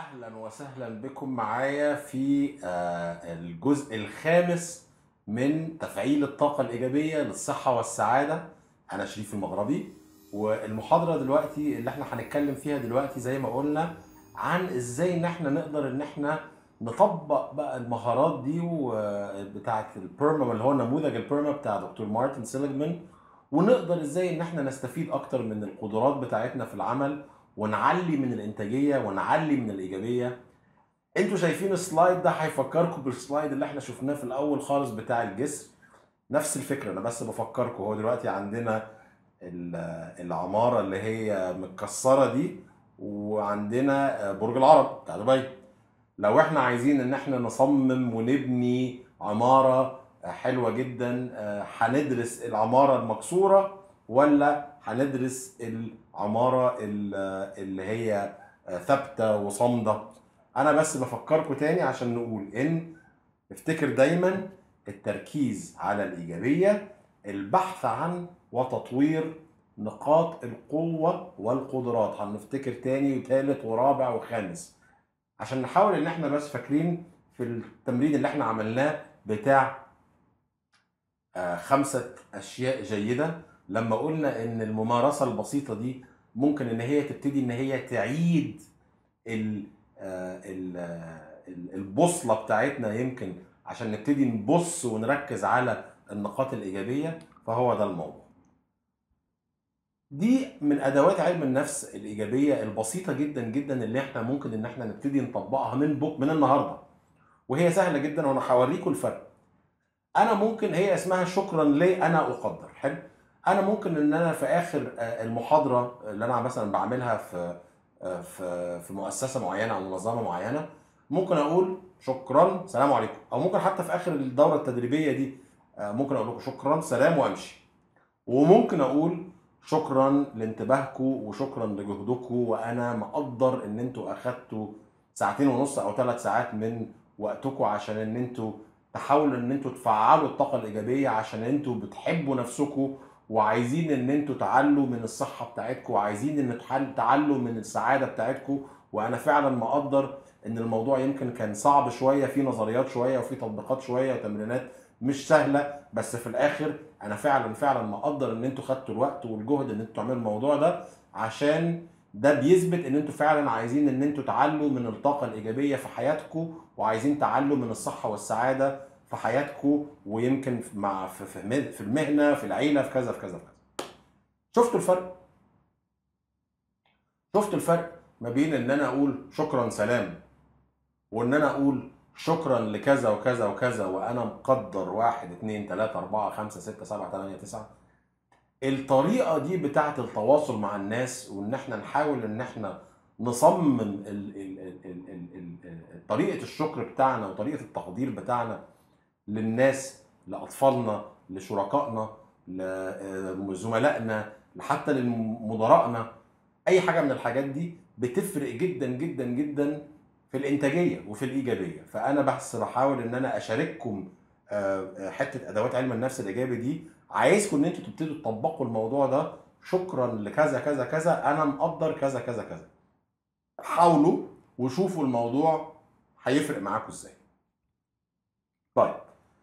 اهلا وسهلا بكم معايا في آه، الجزء الخامس من تفعيل الطاقة الإيجابية للصحة والسعادة أنا شريف المغربي والمحاضرة دلوقتي اللي احنا هنتكلم فيها دلوقتي زي ما قلنا عن ازاي ان احنا نقدر ان احنا نطبق بقى المهارات دي بتاعة البيرما اللي هو نموذج البيرما بتاع دكتور مارتن سيليجمان ونقدر ازاي ان احنا نستفيد اكتر من القدرات بتاعتنا في العمل ونعلي من الانتاجيه ونعلي من الايجابيه انتوا شايفين السلايد ده هيفكركم بالسلايد اللي احنا شفناه في الاول خالص بتاع الجسر نفس الفكره انا بس بفكركم هو دلوقتي عندنا ال- العماره اللي هي متكسره دي وعندنا برج العرب بتاع دبي لو احنا عايزين ان احنا نصمم ونبني عماره حلوه جدا آه، هندرس العماره المكسوره ولا هندرس العماره ال- اللي هي آه، ثابته وصامده انا بس بفكركم تاني عشان نقول ان افتكر دايما التركيز على الايجابيه البحث عن وتطوير نقاط القوه والقدرات هنفتكر تاني وتالت ورابع وخامس عشان نحاول ان احنا بس فاكرين في التمرين اللي احنا عملناه بتاع آه، خمسة أشياء جيدة لما قلنا إن الممارسة البسيطة دي ممكن إن هي تبتدي إن هي تعيد ال آه، ال- آه، ال- البوصلة بتاعتنا يمكن عشان نبتدي نبص ونركز على النقاط الإيجابية فهو ده الموضوع. دي من أدوات علم النفس الإيجابية البسيطة جدا جدا اللي إحنا ممكن إن إحنا نبتدي نطبقها من بك من النهاردة. وهي سهلة جدا وأنا هوريكم الفرق. انا ممكن هي اسمها شكرا لي انا اقدر حلو انا ممكن ان انا في اخر آه، المحاضره اللي انا مثلا بعملها في آه، في في مؤسسه معينه او منظمه معينه ممكن اقول شكرا سلام عليكم او ممكن حتى في اخر الدوره التدريبيه دي آه، ممكن اقول لكم شكرا سلام وامشي وممكن اقول شكرا لانتباهكم وشكرا لجهدكم وانا مقدر ان انتوا اخدتوا ساعتين ونص او ثلاث ساعات من وقتكم عشان ان انتوا تحاولوا ان انتوا تفعلوا الطاقه الايجابيه عشان انتوا بتحبوا نفسكم وعايزين ان انتوا تعلوا من الصحه بتاعتكم وعايزين ان تحل- تعلوا من السعاده بتاعتكم وانا فعلا مقدر ان الموضوع يمكن كان صعب شويه في نظريات شويه وفي تطبيقات شويه وتمرينات مش سهله بس في الاخر انا فعلا فعلا مقدر ان انتوا خدتوا الوقت والجهد ان انتوا تعملوا الموضوع ده عشان ده بيثبت ان انتوا فعلا عايزين ان انتوا تعلوا من الطاقه الايجابيه في حياتكم وعايزين تعلوا من الصحه والسعاده في حياتكم ويمكن في- مع في في مه- في المهنه في العيله في كذا في كذا في كذا شفتوا الفرق شفتوا الفرق ما بين ان انا اقول شكرا سلام وان انا اقول شكرا لكذا وكذا وكذا وانا مقدر واحد اتنين تلاته اربعه خمسه سته سبعه تمانيه تسعه الطريقه دي بتاعت التواصل مع الناس وان احنا نحاول ان احنا نصمم ال ال ال ال ال ال ال طريقه الشكر بتاعنا وطريقه التقدير بتاعنا للناس لاطفالنا لشركائنا لزملائنا حتى لمدراءنا اي حاجه من الحاجات دي بتفرق جدا جدا جدا في الانتاجيه وفي الايجابيه فانا بس بحاول ان انا اشارككم آه، حته ادوات علم النفس الايجابي دي عايزكم ان انتوا تبتدوا تطبقوا الموضوع ده شكرا لكذا كذا كذا انا مقدر كذا كذا كذا حاولوا وشوفوا الموضوع هيفرق معاكم ازاي طيب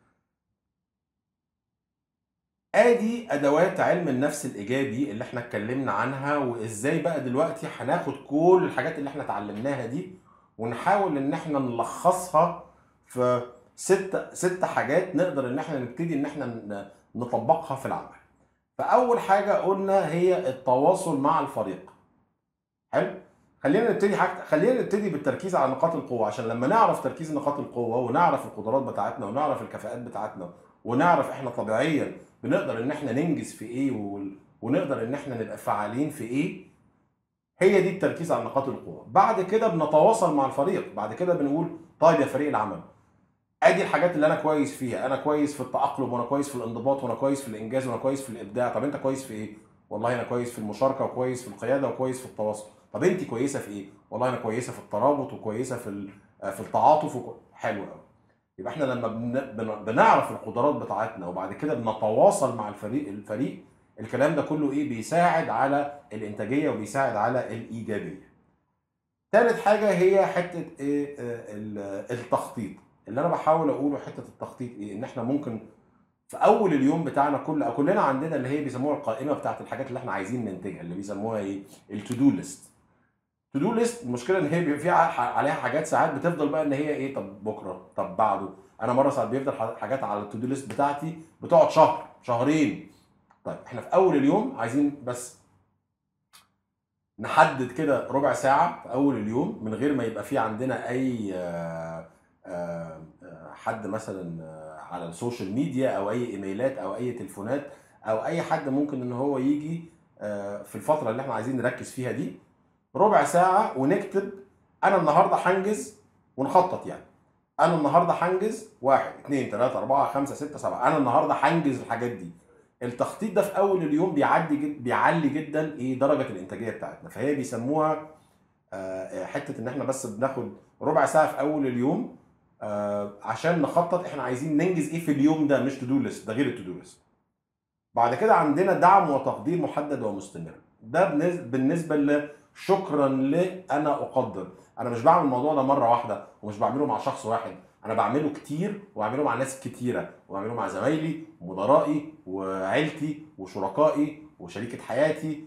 ادي ادوات علم النفس الايجابي اللي احنا اتكلمنا عنها وازاي بقى دلوقتي هناخد كل الحاجات اللي احنا اتعلمناها دي ونحاول ان احنا نلخصها في ست ست حاجات نقدر ان احنا نبتدي ان احنا ن- نطبقها في العمل فاول حاجه قلنا هي التواصل مع الفريق حلو خلينا نبتدي حاجة خلينا نبتدي بالتركيز على نقاط القوة عشان لما نعرف تركيز نقاط القوة ونعرف القدرات بتاعتنا ونعرف الكفاءات بتاعتنا ونعرف احنا طبيعيا بنقدر ان احنا ننجز في ايه وال- ونقدر ان احنا نبقى فعالين في ايه هي دي التركيز على نقاط القوة بعد كده بنتواصل مع الفريق بعد كده بنقول طيب يا فريق العمل ادي الحاجات اللي انا كويس فيها انا كويس في التأقلم وانا كويس في الانضباط وانا كويس في الانجاز وانا كويس في الابداع طب انت كويس في ايه والله انا كويس في المشاركه وكويس في القياده وكويس في التواصل طب انت كويسه في ايه والله انا كويسه في الترابط وكويسه في ال- آه، في التعاطف وكو... حلو قوي يبقى احنا لما بن... بن... بنعرف القدرات بتاعتنا وبعد كده بنتواصل مع الفريق الفريق الكلام ده كله ايه بيساعد على الانتاجيه وبيساعد على الايجابيه تالت حاجه هي حته ايه آه، ال- التخطيط اللي انا بحاول اقوله حته التخطيط ايه ان احنا ممكن في اول اليوم بتاعنا كل كلنا عندنا اللي هي بيسموها القائمه بتاعت الحاجات اللي احنا عايزين ننتجها اللي بيسموها ايه التو دو ليست تو دو ليست المشكله ان هي بيبقى فيها ح- عليها حاجات ساعات بتفضل بقى ان هي ايه طب بكره طب بعده انا مره ساعات بيفضل ح- حاجات على التو دو ليست بتاعتي بتقعد شهر شهرين طيب احنا في اول اليوم عايزين بس نحدد كده ربع ساعه في اول اليوم من غير ما يبقى في عندنا اي آه، آه، آه، حد مثلا آه، على السوشيال ميديا او اي ايميلات او اي تليفونات او اي حد ممكن ان هو يجي آه، في الفتره اللي احنا عايزين نركز فيها دي ربع ساعة ونكتب أنا النهاردة هنجز ونخطط يعني أنا النهاردة هنجز واحد اتنين تلاتة أربعة خمسة ستة سبعة أنا النهاردة هنجز الحاجات دي التخطيط ده في أول اليوم بيعدي جد بيعلي جدا إيه درجة الإنتاجية بتاعتنا فهي بيسموها آه، حتة إن إحنا بس بناخد ربع ساعة في أول اليوم آه، عشان نخطط إحنا عايزين ننجز إيه في اليوم ده مش تو دو ليست ده غير التو دو ليست بعد كده عندنا دعم وتقدير محدد ومستمر ده بالنس- بالنسبه لشكرا ل انا اقدر انا مش بعمل الموضوع ده مره واحده ومش بعمله مع شخص واحد انا بعمله كتير وبعمله مع ناس كتيره وبعمله مع زمايلي ومدرائي وعيلتي وشركائي وشريكه حياتي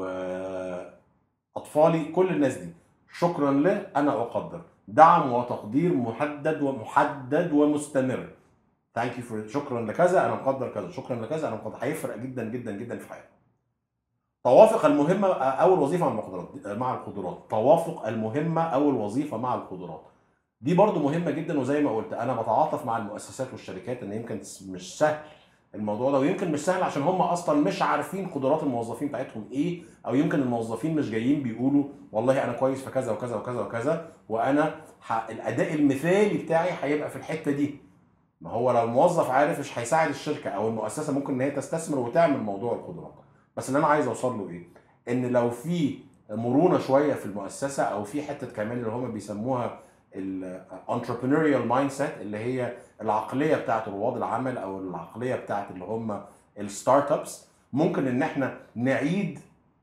واطفالي كل الناس دي شكرا ل انا اقدر دعم وتقدير محدد ومحدد ومستمر ثانك يو فور شكرا لكذا انا مقدر كذا شكرا لكذا انا مقدر هيفرق جدا جدا جدا في حياتك توافق المهمه او الوظيفه مع القدرات مع القدرات توافق المهمه او الوظيفه مع القدرات دي برضو مهمه جدا وزي ما قلت انا بتعاطف مع المؤسسات والشركات ان يمكن مش سهل الموضوع ده ويمكن مش سهل عشان هم اصلا مش عارفين قدرات الموظفين بتاعتهم ايه او يمكن الموظفين مش جايين بيقولوا والله انا كويس في كذا وكذا وكذا وكذا وانا ح... الاداء المثالي بتاعي هيبقى في الحته دي ما هو لو الموظف عارف مش هيساعد الشركه او المؤسسه ممكن ان هي تستثمر وتعمل موضوع القدرات بس اللي انا عايز اوصل له ايه ان لو في مرونه شويه في المؤسسه او في حته كمان اللي هم بيسموها الانتربرينوريال مايند سيت اللي هي العقليه بتاعت رواد العمل او العقليه بتاعت اللي هم الستارت ابس ممكن ان احنا نعيد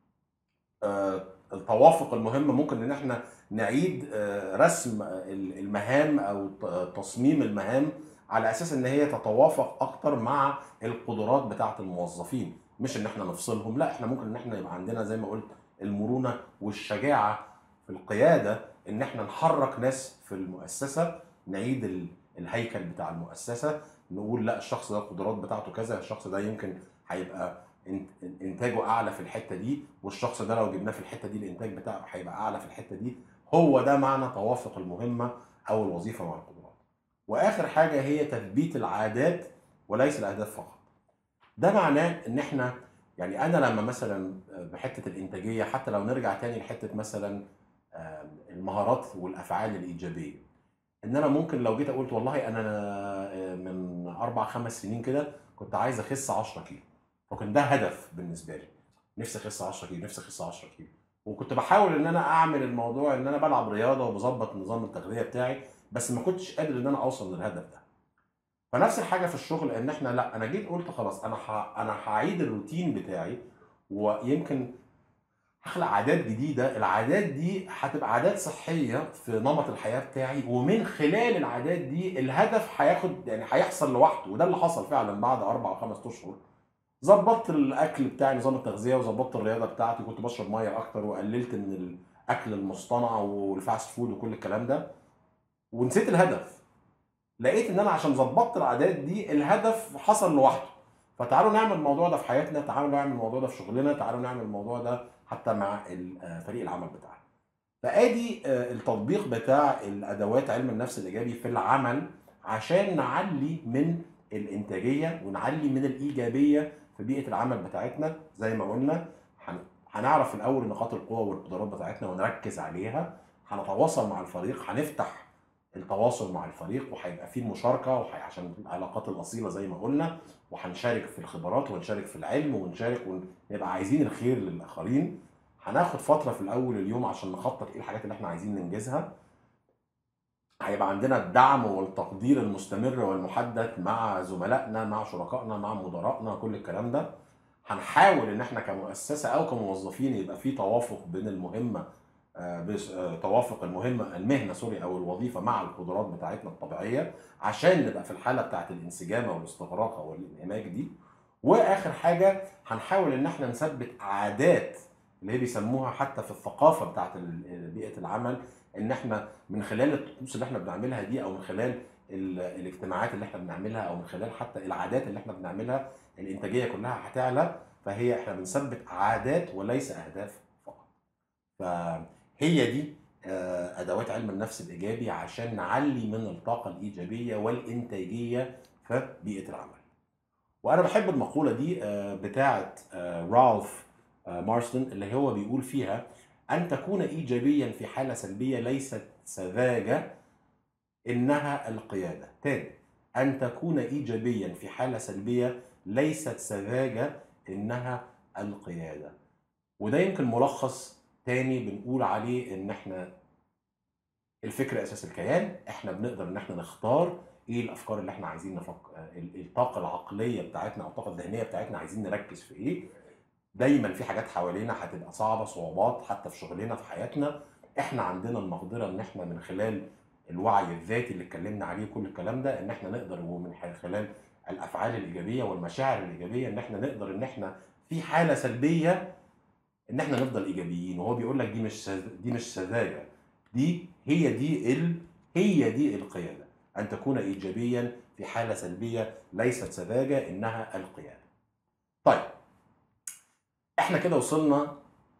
آه، التوافق المهم ممكن ان احنا نعيد آه، رسم المهام او ت- تصميم المهام على اساس ان هي تتوافق اكتر مع القدرات بتاعه الموظفين مش ان احنا نفصلهم لا احنا ممكن ان احنا يبقى عندنا زي ما قلت المرونه والشجاعه في القياده ان احنا نحرك ناس في المؤسسه نعيد ال- الهيكل بتاع المؤسسه نقول لا الشخص ده القدرات بتاعته كذا الشخص ده يمكن هيبقى إن- انتاجه اعلى في الحته دي والشخص ده لو جبناه في الحته دي الانتاج بتاعه هيبقى اعلى في الحته دي هو ده معنى توافق المهمه او الوظيفه مع القدرات واخر حاجه هي تثبيت العادات وليس الاهداف فقط ده معناه ان احنا يعني انا لما مثلا بحته الانتاجيه حتى لو نرجع تاني لحته مثلا آم، المهارات والافعال الايجابيه ان انا ممكن لو جيت قلت والله انا آه، من اربع خمس سنين كده كنت عايز اخس 10 كيلو فكان ده هدف بالنسبه لي نفسي اخس 10 كيلو نفسي اخس 10 كيلو وكنت بحاول ان انا اعمل الموضوع ان انا بلعب رياضه وبظبط نظام التغذيه بتاعي بس ما كنتش قادر ان انا اوصل للهدف ده فنفس الحاجه في الشغل ان احنا لا انا جيت قلت خلاص انا ح... انا هعيد الروتين بتاعي ويمكن هخلق عادات جديده العادات دي هتبقى عادات صحيه في نمط الحياه بتاعي ومن خلال العادات دي الهدف هياخد يعني هيحصل لوحده وده اللي حصل فعلا بعد اربع او خمس اشهر ظبطت الاكل بتاعي نظام التغذيه وظبطت الرياضه بتاعتي كنت بشرب ميه اكتر وقللت من الاكل المصطنع والفاست فود وكل الكلام ده ونسيت الهدف لقيت ان انا عشان ظبطت العادات دي الهدف حصل لوحده فتعالوا نعمل الموضوع ده في حياتنا تعالوا نعمل الموضوع ده في شغلنا تعالوا نعمل الموضوع ده حتى مع ال- آه، فريق العمل بتاعنا فادي آه، التطبيق بتاع الادوات علم النفس الايجابي في العمل عشان نعلي من الانتاجيه ونعلي من الايجابيه في بيئه العمل بتاعتنا زي ما قلنا هن- هنعرف الاول نقاط القوه والقدرات بتاعتنا ونركز عليها هنتواصل مع الفريق هنفتح التواصل مع الفريق وهيبقى فيه المشاركه وحي... عشان العلاقات الاصيله زي ما قلنا وهنشارك في الخبرات ونشارك في العلم ونشارك ونبقى عايزين الخير للاخرين هناخد فتره في الاول اليوم عشان نخطط ايه الحاجات اللي احنا عايزين ننجزها هيبقى عندنا الدعم والتقدير المستمر والمحدد مع زملائنا مع شركائنا مع مدراءنا كل الكلام ده هنحاول ان احنا كمؤسسه او كموظفين يبقى في توافق بين المهمه آه، بس- آه، توافق المهمه المهنه سوري او الوظيفه مع القدرات بتاعتنا الطبيعيه عشان نبقى في الحاله بتاعت الانسجام او الاستغراق او الانهماك دي واخر حاجه هنحاول ان احنا نثبت عادات اللي هي بيسموها حتى في الثقافه بتاعت ال- بيئه العمل ان احنا من خلال الطقوس اللي احنا بنعملها دي او من خلال ال- الاجتماعات اللي احنا بنعملها او من خلال حتى العادات اللي احنا بنعملها الانتاجيه كلها هتعلى فهي احنا بنثبت عادات وليس اهداف فقط. فهي دي آه، ادوات علم النفس الايجابي عشان نعلي من الطاقه الايجابيه والانتاجيه في بيئه العمل. وانا بحب المقوله دي آه، بتاعه آه، رالف آه، مارستون اللي هو بيقول فيها ان تكون ايجابيا في حاله سلبيه ليست سذاجه انها القياده. تاني ان تكون ايجابيا في حاله سلبيه ليست سذاجه انها القياده. وده يمكن ملخص تاني بنقول عليه ان احنا الفكر اساس الكيان احنا بنقدر ان احنا نختار ايه الافكار اللي احنا عايزين نفكر الطاقه العقليه بتاعتنا او الطاقه الذهنيه بتاعتنا عايزين نركز في ايه دايما في حاجات حوالينا هتبقى صعبه صعوبات حتى في شغلنا في حياتنا احنا عندنا المقدره ان احنا من خلال الوعي الذاتي اللي اتكلمنا عليه كل الكلام ده ان احنا نقدر ومن خلال الافعال الايجابيه والمشاعر الايجابيه ان احنا نقدر ان احنا في حاله سلبيه ان احنا نفضل ايجابيين وهو بيقول لك دي مش سذ- دي مش سذاجه دي هي دي ال هي دي القياده ان تكون ايجابيا في حاله سلبيه ليست سذاجه انها القياده. طيب احنا كده وصلنا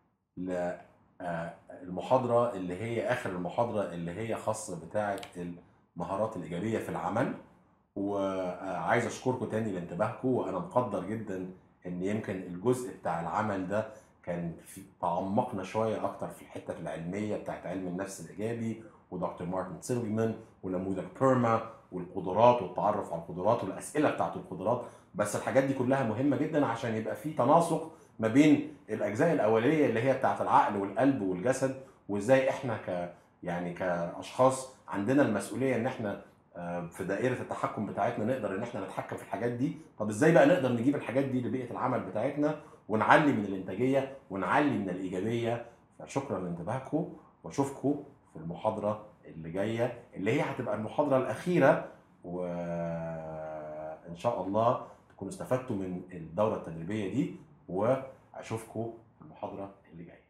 للمحاضره اللي هي اخر المحاضره اللي هي خاصه بتاعه المهارات الايجابيه في العمل وعايز اشكركم تاني لانتباهكم وانا مقدر جدا ان يمكن الجزء بتاع العمل ده كان في تعمقنا شويه اكتر في الحته العلميه بتاعت علم النفس الايجابي ودكتور مارتن سيلفمان ونموذج بيرما والقدرات والتعرف على القدرات والاسئله بتاعت القدرات بس الحاجات دي كلها مهمه جدا عشان يبقى في تناسق ما بين الاجزاء الاوليه اللي هي بتاعت العقل والقلب والجسد وازاي احنا ك يعني كاشخاص عندنا المسؤوليه ان احنا آه، في دائره التحكم بتاعتنا نقدر ان احنا نتحكم في الحاجات دي طب ازاي بقى نقدر نجيب الحاجات دي لبيئه العمل بتاعتنا ونعلي من الانتاجيه ونعلي من الايجابيه فشكرا لانتباهكم واشوفكم في المحاضره اللي جايه اللي هي هتبقى المحاضره الاخيره وان شاء الله تكونوا استفدتوا من الدوره التدريبيه دي واشوفكم في المحاضره اللي جايه